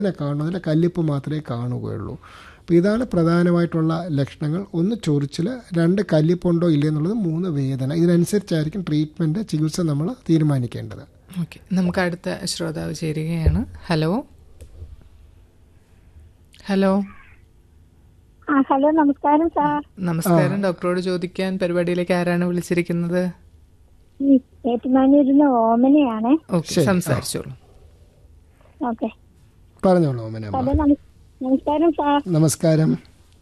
നെ കാണുന്നു അതിൻ്റെ കല്ലിപ്പ് മാത്രമേ കാണുകയുള്ളൂ അപ്പോൾ ഇതാണ് പ്രധാനമായിട്ടുള്ള ലക്ഷണങ്ങൾ ഒന്ന് ചൊറിച്ചിൽ രണ്ട് കല്ലിപ്പുണ്ടോ ഇല്ലേ എന്നുള്ളത് മൂന്ന് വേദന ഇതിനനുസരിച്ചായിരിക്കും ട്രീറ്റ്മെൻറ്റ് ചികിത്സ നമ്മൾ തീരുമാനിക്കേണ്ടത് ഓക്കെ നമുക്ക് അടുത്ത ശ്രോതാവ് ചേരുകയാണ് ഹലോ ഹലോ ആ ഹലോ നമസ്കാരം സാർ നമസ്കാരം ഡോക്ടറോട് ചോദിക്കാൻ പരിപാടിയിലേക്ക് ആരാണ് വിളിച്ചിരിക്കുന്നത് ഈ ഏറ്റുമാനൂരിന്ന് ഓമനയാണ് ഓക്കെ സംസാരിച്ചോളൂ ഓക്കെ പറഞ്ഞോളൂ ഓമനമ്മ ഹലോ നമസ്- നമസ്കാരം സാർ നമസ്കാരം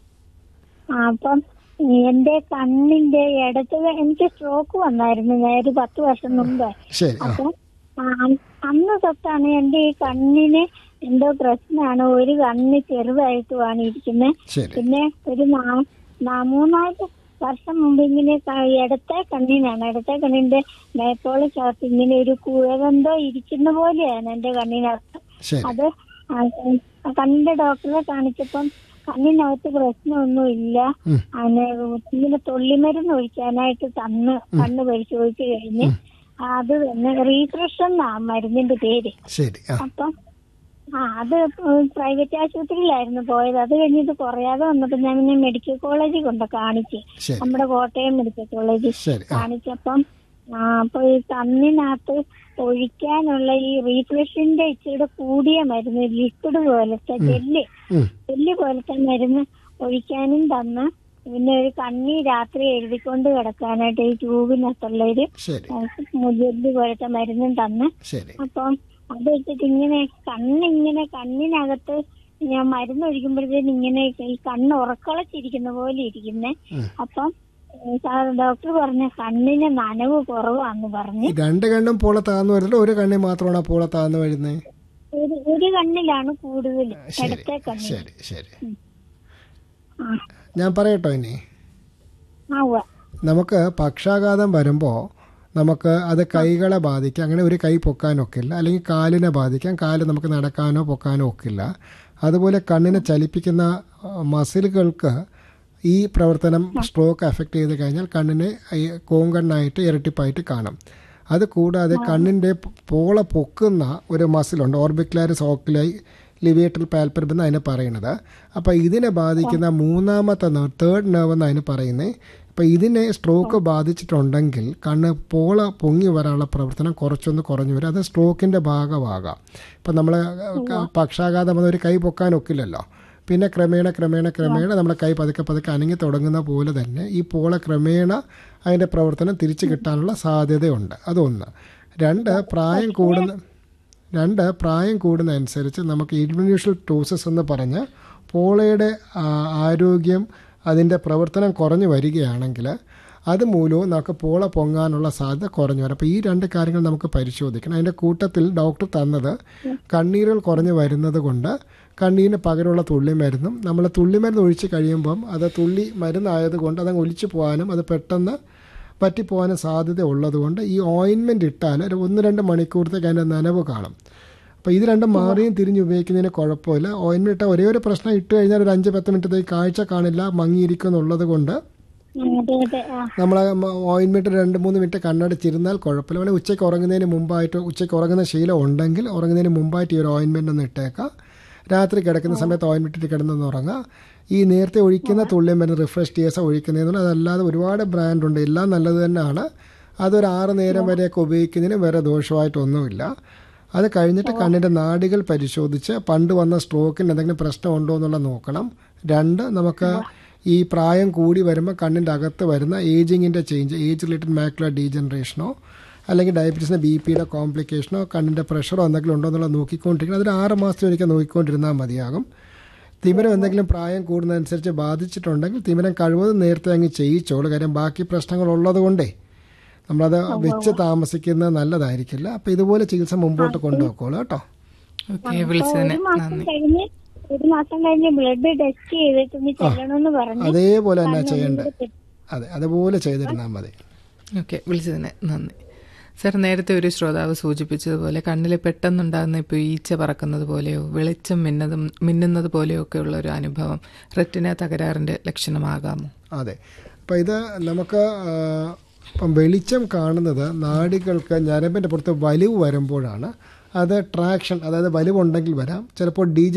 ആ അപ്പം എന്റെ കണ്ണിന്റെ ഇടത്ത് വ- എനിക്ക് സ്ട്രോക്ക് വന്നായിരുന്നു ഞാൻ ഒരു പത്ത് വർഷം മുമ്പ് ശരി ആ അപ്പൊ ആ, അ- അന്ന് തൊട്ടാണ് എന്റെ ഈ കണ്ണിന് എന്തോ പ്രശ്നമാണ് ഒരു കണ്ണ് ചെറുതായിട്ടുമാണ് ഇരിക്കുന്നത് ശരി പിന്നെ ഒരു നാ- നാ- മൂന്നാല് വർഷം മുമ്പ് ഇങ്ങനെ ക- ഇടത്തെ കണ്ണിനാണ് ഇടത്തെ കണ്ണിന്റെ മേത്തോളെ ചേർത്ത് ഇങ്ങനെ ഒരു കുഴവെന്തോ ഇരിക്കുന്ന പോലെയാണ് എന്റെ കണ്ണിനകത്ത് ശരി അത് ആ, ആ കണ്ണിന്റെ ഡോക്ടറെ കാണിച്ചപ്പം കണ്ണിനകത്ത് പ്രശ്നമൊന്നും ഇല്ല ഉം. അങ്ങനെ ഇങ്ങനെ തുള്ളിമരുന്ന് ഒഴിക്കാനായിട്ട് തന്ന് കണ്ണ് പരിശോധിച്ച് കഴിഞ്ഞ് അത് തന്നെ റീഫ്രഷ് എന്നാ മരുന്നിന്റെ പേര് ശരി ആ അപ്പം ആ അത് പ്രൈവറ്റ് ആശുപത്രിയിലായിരുന്നു പോയത് അത് കഴിഞ്ഞിട്ട് കുറയാതെ വന്നപ്പോ ഞാൻ പിന്നെ മെഡിക്കൽ കോളേജിൽ കൊണ്ട് കാണിച്ച് ശരി നമ്മുടെ കോട്ടയം മെഡിക്കൽ കോളേജിൽ ശരി ആ കാണിച്ചപ്പം ആ, അപ്പൊ ഈ കണ്ണിനകത്ത് ഒഴിക്കാനുള്ള ഈ റീഫ്രഷിന്റെ ഇച്ചിരി കൂടിയ മരുന്ന് ലിക്വിഡ് പോലത്തെ ജെല്ല് ഉം. ജെല്ല് പോലത്തെ മരുന്ന് ഒഴിക്കാനും തന്ന് പിന്നെ ഒരു കണ്ണി രാത്രി എഴുതിക്കൊണ്ട് കിടക്കാനായിട്ട് ഈ ട്യൂബിനകത്തുള്ള ഒരു ശരി ജെല്ല് പോലത്തെ മരുന്നും തന്ന് ശരി അപ്പം അത് വെച്ചിട്ട് ഇങ്ങനെ കണ്ണിങ്ങനെ കണ്ണിനകത്ത് ഞാൻ മരുന്ന് ഒഴിക്കുമ്പോഴത്തേന് ഇങ്ങനെ ഈ കണ്ണ് ഉറക്കളച്ചിരിക്കുന്ന പോലെ ഇരിക്കുന്നേ ഉം. അപ്പം ഏ, സാർ ഡോക്ടർ പറഞ്ഞ കണ്ണിന് നനവ് കുറവാന്ന് പറഞ്ഞ് ഈ രണ്ട് കണ്ണും പോളെ താന്നു വരുന്നില്ല ഒരു കണ്ണിൽ മാത്രമാണ് പോളെ താന്നു വരുന്നത് ഒരു ഒരു കണ്ണിലാണ് കൂടുതൽ ശരി ഇടത്തെ കണ്ണിൽ ശരി ശരി ആ ഞാൻ പറയട്ടോ ഇനി ആ ഉവ്വ. നമുക്ക് പക്ഷാഘാതം വരുമ്പോൾ നമുക്ക് അത് കൈകളെ ബാധിക്കാം അങ്ങനെ ഒരു കൈ പൊക്കാനൊക്കില്ല അല്ലെങ്കിൽ കാലിനെ ബാധിക്കാം കാല് നമുക്ക് നടക്കാനോ പൊക്കാനോ ഒക്കില്ല അതുപോലെ കണ്ണിനെ ചലിപ്പിക്കുന്ന ആ, മസിലുകൾക്ക് ഈ പ്രവർത്തനം സ്ട്രോക്ക് അഫക്റ്റ് ചെയ്ത് കഴിഞ്ഞാൽ കണ്ണിനെ ഈ കോങ്കണ്ണായിട്ട് ഇരട്ടിപ്പായിട്ട് കാണും അത് കൂടാതെ കണ്ണിൻ്റെ പോള പൊക്കുന്ന ഒരു മസിലുണ്ട് ഓർബിക്കുലാരിസ് ഓക്കുലൈ ലിവിയേറ്റൽ പാൽപ്പർബ് എന്ന് അതിനെ പറയുന്നത് അപ്പോൾ ഇതിനെ ബാധിക്കുന്ന മൂന്നാമത്തെ നെർവ് തേർഡ് നെർവ് എന്ന് അതിന് പറയുന്നത് അപ്പോൾ ഇതിനെ സ്ട്രോക്ക് ബാധിച്ചിട്ടുണ്ടെങ്കിൽ കണ്ണ് പോള പൊങ്ങി വരാനുള്ള പ്രവർത്തനം കുറച്ചൊന്ന് കുറഞ്ഞു വരും അത് സ്ട്രോക്കിൻ്റെ ഭാഗമാകാം ഇപ്പം നമ്മൾ പക്ഷാഘാതം വന്ന ഒരു കൈ പൊക്കാനൊക്കില്ലല്ലോ പിന്നെ ക്രമേണ ക്രമേണ ക്രമേണ നമ്മുടെ കൈ പതുക്കെ പതുക്കെ അനങ്ങി തുടങ്ങുന്ന പോലെ തന്നെ ഈ പോള ക്രമേണ അതിൻ്റെ പ്രവർത്തനം തിരിച്ചു കിട്ടാനുള്ള സാധ്യതയുണ്ട് അതൊന്ന് രണ്ട് പ്രായം കൂടുന്ന രണ്ട് പ്രായം കൂടുന്നതനുസരിച്ച് നമുക്ക് ഇൻവ്യൂഷ്യൽ ടോസസ് എന്ന് പറഞ്ഞ് പോളയുടെ ആ, ആരോഗ്യം അതിൻ്റെ പ്രവർത്തനം കുറഞ്ഞു വരികയാണെങ്കിൽ അതുമൂലവും നമുക്ക് പോള പൊങ്ങാനുള്ള സാധ്യത കുറഞ്ഞു വരും അപ്പോൾ ഈ രണ്ട് കാര്യങ്ങൾ നമുക്ക് പരിശോധിക്കണം അതിൻ്റെ കൂട്ടത്തിൽ ഡോക്ടർ തന്നത് കണ്ണീരുകൾ കുറഞ്ഞു വരുന്നത് കൊണ്ട് കണ്ണീരിന് പകരമുള്ള തുള്ളിമരുന്നും നമ്മൾ തുള്ളിമരുന്ന് ഒഴിച്ച് കഴിയുമ്പം അത് തുള്ളി മരുന്നായതുകൊണ്ട് അതങ്ങ് ഒലിച്ചു പോകാനും അത് പെട്ടെന്ന് പറ്റിപ്പോകാനും സാധ്യത ഉള്ളതുകൊണ്ട് ഈ ഓയിൻമെൻറ്റ് ഇട്ടാൽ ഒരു ഒന്ന് രണ്ട് മണിക്കൂറത്തേക്ക് അതിൻ്റെ നനവ് കാണും അപ്പോൾ ഇത് രണ്ടും മാറിയും തിരിഞ്ഞ് ഉപയോഗിക്കുന്നതിന് കുഴപ്പമില്ല ഓയിൻമെൻറ്റ് ഇട്ടാൽ ഒരേ ഒരു പ്രശ്നം ഇട്ട് കഴിഞ്ഞാൽ ഒരു അഞ്ച് പത്ത് മിനിറ്റത്തേക്ക് കാഴ്ച കാണില്ല മങ്ങിയിരിക്കും എന്നുള്ളത് കൊണ്ട് ആ, അതെ അതെ ആ നമ്മൾ ഓയിൻമെൻറ്റ് രണ്ട് മൂന്ന് മിനിറ്റ് കണ്ണടച്ചിരുന്നാൽ കുഴപ്പമില്ല അല്ലെങ്കിൽ ഉച്ചയ്ക്ക് ഉറങ്ങുന്നതിന് മുമ്പായിട്ട് ഉച്ചയ്ക്ക് ഉറങ്ങുന്ന ശീലം ഉണ്ടെങ്കിൽ ഉറങ്ങുന്നതിന് മുമ്പായിട്ട് ഈ ഒരു ഓയിൻമെൻറ്റ് ഒന്ന് ഇട്ടേക്കാം രാത്രി കിടക്കുന്ന സമയത്ത് ഓയിൻമെൻറ്റ് ഇട്ട് കിടന്നൊന്ന് ഉറങ്ങുക ഈ നേരത്തെ ഒഴിക്കുന്ന തുള്ളിയും മരുന്ന് റിഫ്രഷ് ടി എസ് ഒഴിക്കുന്നതെന്ന് അതല്ലാതെ ഒരുപാട് ബ്രാൻഡ് ഉണ്ട് എല്ലാം നല്ലത് തന്നെയാണ് അതൊരു ആറ് നേരം വരെയൊക്കെ ഉപയോഗിക്കുന്നതിന് വേറെ ദോഷമായിട്ടൊന്നുമില്ല അത് കഴിഞ്ഞിട്ട് കണ്ണിൻ്റെ നാഡികൾ പരിശോധിച്ച് പണ്ട് വന്ന സ്ട്രോക്കിന് എന്തെങ്കിലും പ്രശ്നമുണ്ടോ എന്നുള്ളത് നോക്കണം രണ്ട് നമുക്ക് ഈ പ്രായം കൂടി വരുമ്പോൾ കണ്ണിൻ്റെ അകത്ത് വരുന്ന ഏജിങ്ങിൻ്റെ ചേഞ്ച് ഏജ് റിലേറ്റഡ് മാക്കുലർ ഡീജനറേഷനോ അല്ലെങ്കിൽ ഡയബറ്റീസിന് ബി പിയുടെ കോംപ്ലിക്കേഷനോ കണ്ണിൻ്റെ പ്രഷറോ എന്തെങ്കിലും ഉണ്ടോ എന്നുള്ളത് നോക്കിക്കൊണ്ടിരിക്കണം അതൊരു ആറ് മാസത്തിലൊരിക്കൽ നോക്കിക്കൊണ്ടിരുന്നാൽ മതിയാകും തിമിരം എന്തെങ്കിലും പ്രായം കൂടുന്നതനുസരിച്ച് ബാധിച്ചിട്ടുണ്ടെങ്കിൽ തിമിരം കഴിവതും നേരത്തെ അങ്ങ് ചെയ്യിച്ചോളൂ കാര്യം ബാക്കി പ്രശ്നങ്ങൾ ഉള്ളത് കൊണ്ടേ നമ്മളത് വെച്ച് താമസിക്കുന്നത് നല്ലതായിരിക്കില്ല അപ്പം ഇതുപോലെ ചികിത്സ മുമ്പോട്ട് കൊണ്ടുപോയിക്കോളൂ കേട്ടോ ഓക്കെ വിളിച്ചതിന് ഒരു മാസം നന്ദി കഴിഞ്ഞ് ഒരു മാസം കഴിഞ്ഞ് ബ്ലഡ് ടെസ്റ്റ് ചെയ്തിട്ടൊന്ന് ചെല്ലണമെന്ന് പറഞ്ഞു അതേപോലെ തന്നെ ചെയ്യേണ്ടത് അതെ അതുപോലെ ചെയ്തിരുന്നാൽ മതി ഓക്കെ വിളിച്ചതിന് നന്ദി സാർ നേരത്തെ ഒരു ശ്രോതാവ് സൂചിപ്പിച്ചതുപോലെ കണ്ണിൽ പെട്ടെന്നുണ്ടാകുന്ന ഇപ്പോൾ ഈച്ച പറക്കുന്നത് പോലെയോ വെളിച്ചം മിന്നതും മിന്നുന്നത് പോലെയോ ഒക്കെ ഉള്ള ഒരു അനുഭവം റെറ്റിന തകരാറിൻ്റെ ലക്ഷണമാകാമോ അതെ അപ്പം ഇത് നമുക്ക് ആ, ഇപ്പം വെളിച്ചം കാണുന്നത് നാടികൾക്ക് ഞരമ്പിൻ്റെ പുറത്ത് വലിവ് വരുമ്പോഴാണ് അത് ട്രാക്ഷൻ അതായത് വലിവുണ്ടെങ്കിൽ വരാം ചിലപ്പോൾ ഡീജ